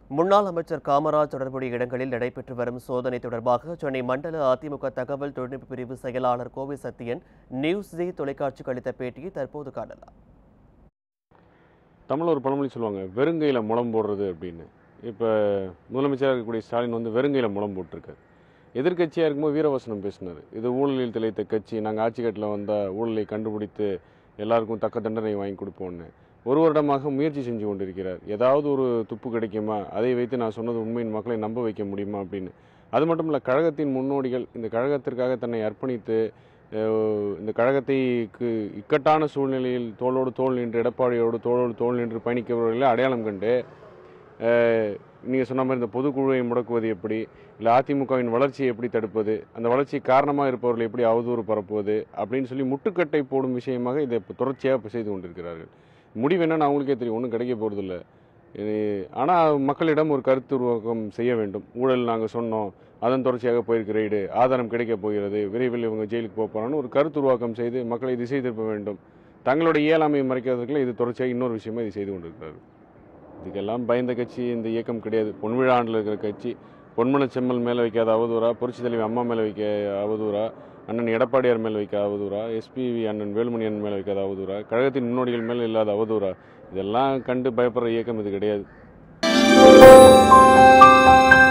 முன்னாள் அமைச்சர் காமராஜ் தொடர்புடைய இடங்களில் நடைபெற்று வரும் சோதனை தொடர்பாக சென்னை மண்டல அதிமுக தகவல் தொழில்நுட்ப பிரிவு செயலாளர் கோவை சத்தியன் நியூஸ் ஜி தொலைக்காட்சிக்கு அளித்த பேட்டியை தற்போது காணலாம் தமிழ் ஒரு பழமொழி சொல்லுவாங்க வெறுங்கையில் முளம் போடுறது அப்படின்னு இப்போ முதலமைச்சராக இருக்கக்கூடிய ஸ்டாலின் வந்து வெறுங்கையில் முளம் போட்டிருக்காரு எதிர்க்கட்சியாக இருக்கும்போது வீரவசனம் பேசினார் இது ஊழலில் திளைத்த கட்சி நாங்கள் ஆட்சி கட்டில் வந்தால் ஊழலை கண்டுபிடித்து எல்லாருக்கும் தக்க தண்டனை வாங்கி கொடுப்போம்னு ஒரு வருடமாக முயற்சி செஞ்சு கொண்டிருக்கிறார் ஏதாவது ஒரு துப்பு கிடைக்குமா அதை வைத்து நான் சொன்னது உண்மையின் மக்களை நம்ப வைக்க முடியுமா அப்படின்னு அது மட்டும் இல்லை கழகத்தின் முன்னோடிகள் இந்த கழகத்திற்காக தன்னை அர்ப்பணித்து அஹ், இந்த கழகத்தைக்கு இக்கட்டான சூழ்நிலையில் தோளோடு தோள் நின்று எடப்பாடியோடு தோளோடு தோள் நின்று பயணிக்கிறவர்களை அடையாளம் கண்டு நீங்கள் சொன்ன மாதிரி இந்த பொதுக்குழுவை முடக்குவது எப்படி இல்லை அதிமுகவின் வளர்ச்சியை எப்படி தடுப்பது அந்த வளர்ச்சி காரணமாக இருப்பவர்களை எப்படி அவதூறு பரப்புவது அப்படின்னு சொல்லி முட்டுக்கட்டை போடும் விஷயமாக இதை இப்போ தொடர்ச்சியாக இப்போ செய்து கொண்டிருக்கிறார்கள் முடிவு என்னன்னு அவங்களுக்கே தெரியும் ஒன்றும் கிடைக்க போகிறதில்ல ஆனால் மக்களிடம் ஒரு கருத்து உருவாக்கம் செய்ய வேண்டும் ஊழல் நாங்கள் சொன்னோம் அதன் தொடர்ச்சியாக போயிருக்க ரைடு ஆதாரம் கிடைக்க போகிறது விரைவில் இவங்க ஜெயிலுக்கு போக போகிறான்னு ஒரு கருத்து உருவாக்கம் செய்து மக்களை திசை திருப்ப வேண்டும் தங்களுடைய இயலாமையை மறைக்கிறதுக்குள்ள இது தொடர்ச்சியாக இன்னொரு விஷயமா இது செய்து கொண்டிருக்கிறார்கள் இதுக்கெல்லாம் பயந்த கட்சி இந்த இயக்கம் கிடையாது பொன்விழா ஆண்டில் இருக்கிற கட்சி பொன்மன செம்மல் மேலே வைக்காத அவதூறா புரட்சி தலைவி அம்மா மேலே வைக்க அவதூறா அண்ணன் எடப்பாடியார் மேலே வைக்க அவதூறா எஸ்பிவி அண்ணன் வேலுமணி அண்ணன் மேலே வைக்காத அவதூறா கழகத்தின் முன்னோடிகள் மேலே இல்லாத அவதூறா இதெல்லாம் கண்டு பயப்படுற இயக்கம் இது கிடையாது